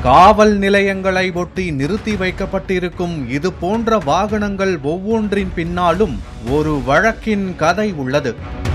காவல் நிலையங்களை ஒட்டி நிறுத்தி வைக்கப்பட்டிருக்கும் இது போன்ற வாகனங்கள் ஒவ்வொன்றின் பின்னாலும் ஒரு வழக்கின் கதை உள்ளது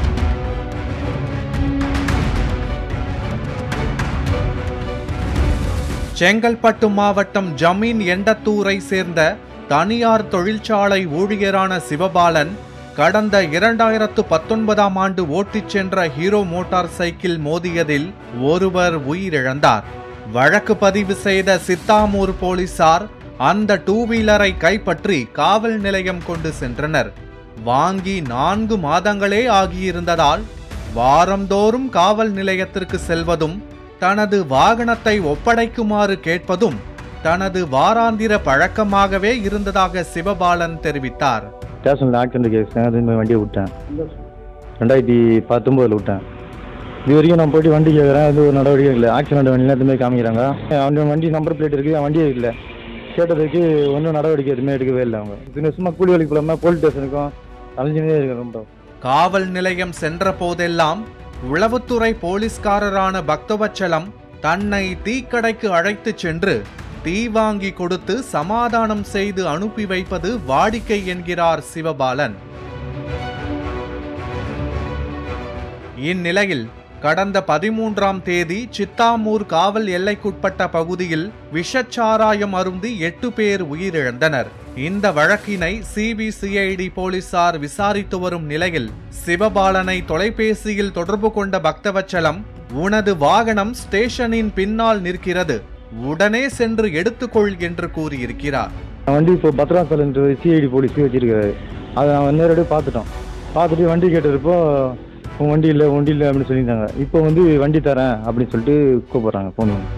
செங்கல்பட்டு மாவட்டம் ஜமீன் எண்டத்தூரை சேர்ந்த தனியார் தொழிற்சாலை ஊழியரான சிவபாலன் கடந்த இரண்டாயிரத்து பத்தொன்பதாம் ஆண்டு ஓட்டிச் சென்ற ஹீரோ மோட்டார் சைக்கிள் மோதியதில் ஒருவர் உயிரிழந்தார் வழக்கு பதிவு செய்த சித்தாமூர் போலீசார் அந்த டூ வீலரை கைப்பற்றி காவல் நிலையம் கொண்டு சென்றனர் வாங்கி நான்கு மாதங்களே ஆகியிருந்ததால் வாரந்தோறும் காவல் நிலையத்திற்கு செல்வதும் தனது வாகனத்தை ஒப்படைக்குமாறு கேட்பதும் தனது வாராந்திர பழக்கமாகவே இருந்ததாக சிவபாலன் தெரிவித்தார் ஸ்டேஷனில் ஆக்சிடென்ட் கேஸ் அது மாதிரி வண்டியை விட்டேன் ரெண்டாயிரத்தி பத்தொம்போதில் விட்டேன் இது வரைக்கும் நான் போயிட்டு வண்டி கேட்குறேன் அது ஒரு நடவடிக்கை இல்லை ஆக்சிடென்ட் வண்டிலாம் எதுவுமே காமிக்கிறாங்க அவன் வண்டி நம்பர் பிளேட் இருக்குது அவன் வண்டியே இல்லை கேட்டதுக்கு ஒன்றும் நடவடிக்கை எதுவுமே எடுக்கவே இல்லை அவங்க இது சும்மா கூலி வேலைக்கு போகாமல் போலீஸ் ஸ்டேஷனுக்கும் அலைஞ்சுனே இருக்கு ரொம்ப காவல் நிலையம் சென்ற போதெல்லாம் உளவுத்துறை போலீஸ்காரரான பக்தவச்சலம் தன்னை தீக்கடைக்கு அழைத்துச் சென்று தீ வாங்கி கொடுத்து சமாதானம் செய்து அனுப்பி வைப்பது வாடிக்கை என்கிறார் சிவபாலன் இந்நிலையில் கடந்த பதிமூன்றாம் தேதி சித்தாமூர் காவல் எல்லைக்குட்பட்ட பகுதியில் விஷச்சாராயம் அருந்தி எட்டு பேர் உயிரிழந்தனர் இந்த வழக்கினை சிபிசிஐடி போலீசார் விசாரித்து வரும் நிலையில் சிவபாலனை தொலைபேசியில் தொடர்பு கொண்ட பக்தவச்சலம் உனது வாகனம் ஸ்டேஷனின் பின்னால் நிற்கிறது உடனே சென்று எடுத்துக்கொள் என்று கூறியிருக்கிறார் வண்டி இப்போ பத்ராசலன்ற சிஐடி போலீஸ் வச்சிருக்காரு அதை நாங்கள் நேரடியாக பார்த்துட்டோம் பார்த்துட்டு வண்டி கேட்டதுப்போ உன் வண்டி இல்லை வண்டி இல்லை அப்படின்னு சொல்லியிருந்தாங்க இப்போ வந்து வண்டி தரேன் அப்படின்னு சொல்லிட்டு கூப்பிட்றாங்க ஃபோன் பண்ணி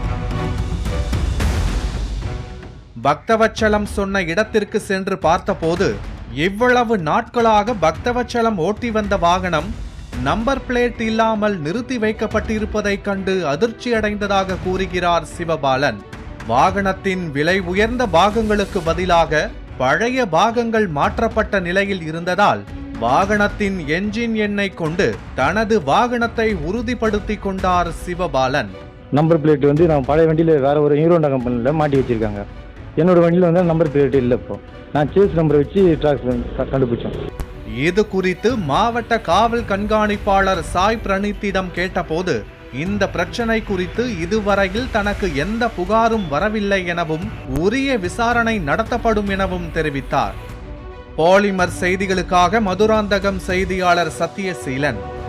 பக்தவச்சலம் சொன்ன இடத்திற்கு சென்று பார்த்தபோது இவ்வளவு நாட்களாக பக்தவச்சலம் ஓட்டி வந்த வாகனம் நம்பர் பிளேட் இல்லாமல் நிறுத்தி வைக்கப்பட்டிருப்பதைக் கண்டு அதிர்ச்சி அடைந்ததாக கூறுகிறார் சிவபாலன் வாகனத்தின் விலை உயர்ந்த பாகங்களுக்கு பதிலாக பழைய பாகங்கள் மாற்றப்பட்ட நிலையில் இருந்ததால் வாகனத்தின் என்ஜின் எண்ணை கொண்டு தனது வாகனத்தை உறுதிப்படுத்திக் கொண்டார் சிவபாலன் நம்பர் பிளேட் வந்து நான் பழைய வண்டியில் வேற ஒரு ஹீரோண்டா கம்பெனியில் மாட்டி வச்சிருக்காங்க என்னோட வண்டியில் வந்து நம்பர் பிளேட் இல்லை இப்போ நான் சேஸ் நம்பரை வச்சு ட்ராக்ஸ் கண்டுபிடிச்சோம் இது குறித்து மாவட்ட காவல் கண்காணிப்பாளர் சாய் பிரணீத்திடம் கேட்டபோது இந்த பிரச்சனை குறித்து இதுவரையில் தனக்கு எந்த புகாரும் வரவில்லை எனவும் உரிய விசாரணை நடத்தப்படும் எனவும் தெரிவித்தார் பாலிமர் செய்திகளுக்காக மதுராந்தகம் செய்தியாளர் சத்யசீலன்